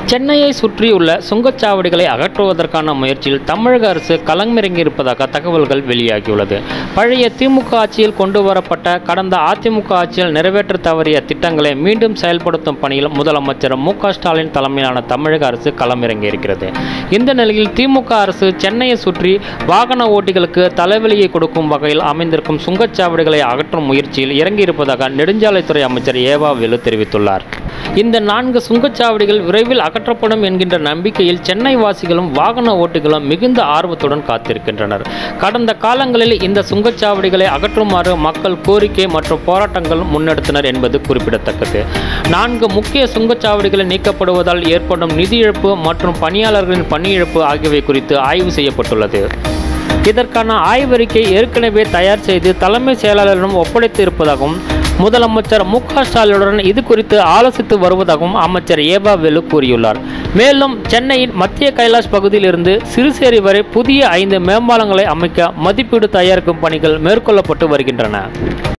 சென்னையை சுற்றியுள்ள சுங்கச்சாவடிகளை அகற்றுவதற்கான முயற்சியில் தமிழக அரசு களமிறங்கியிருப்பதாக தகவல்கள் வெளியாகியுள்ளது பழைய திமுக ஆட்சியில் கொண்டு வரப்பட்ட கடந்த அதிமுக ஆட்சியில் நிறைவேற்ற தவறிய திட்டங்களை மீண்டும் செயல்படுத்தும் பணியில் முதலமைச்சர் மு க ஸ்டாலின் தலைமையிலான தமிழக அரசு களமிறங்கியிருக்கிறது இந்த நிலையில் திமுக அரசு சென்னையை சுற்றி வாகன ஓட்டிகளுக்கு தலைவலியை கொடுக்கும் வகையில் அமைந்திருக்கும் சுங்கச்சாவடிகளை அகற்றும் முயற்சியில் இறங்கியிருப்பதாக நெடுஞ்சாலைத்துறை அமைச்சர் ஏவா வேலு தெரிவித்துள்ளார் இந்த நான்கு சுங்கச்சாவடிகள் விரைவில் அகற்றப்படும் என்கின்ற நம்பிக்கையில் சென்னை வாசிகளும் வாகன ஓட்டிகளும் மிகுந்த ஆர்வத்துடன் காத்திருக்கின்றனர் கடந்த காலங்களில் இந்த சுங்கச்சாவடிகளை அகற்றுமாறு மக்கள் கோரிக்கை மற்றும் போராட்டங்கள் முன்னெடுத்தனர் என்பது குறிப்பிடத்தக்கது நான்கு முக்கிய சுங்கச்சாவடிகள் நீக்கப்படுவதால் ஏற்படும் நிதி இழப்பு மற்றும் பணியாளர்களின் பணி இழப்பு ஆகியவை குறித்து ஆய்வு செய்யப்பட்டுள்ளது இதற்கான ஆய்வறிக்கை ஏற்கனவே தயார் செய்து தலைமை செயலாளரிடம் ஒப்படைத்து இருப்பதாகவும் முதலமைச்சர் மு க ஸ்டாலினுடன் இது குறித்து ஆலோசித்து வருவதாகவும் அமைச்சர் ஏபா வேலு கூறியுள்ளார் மேலும் சென்னையின் மத்திய கைலாஷ் பகுதியிலிருந்து சிறுசேரி வரை புதிய ஐந்து மேம்பாலங்களை அமைக்க மதிப்பீடு தயாரிக்கும் பணிகள் மேற்கொள்ளப்பட்டு வருகின்றன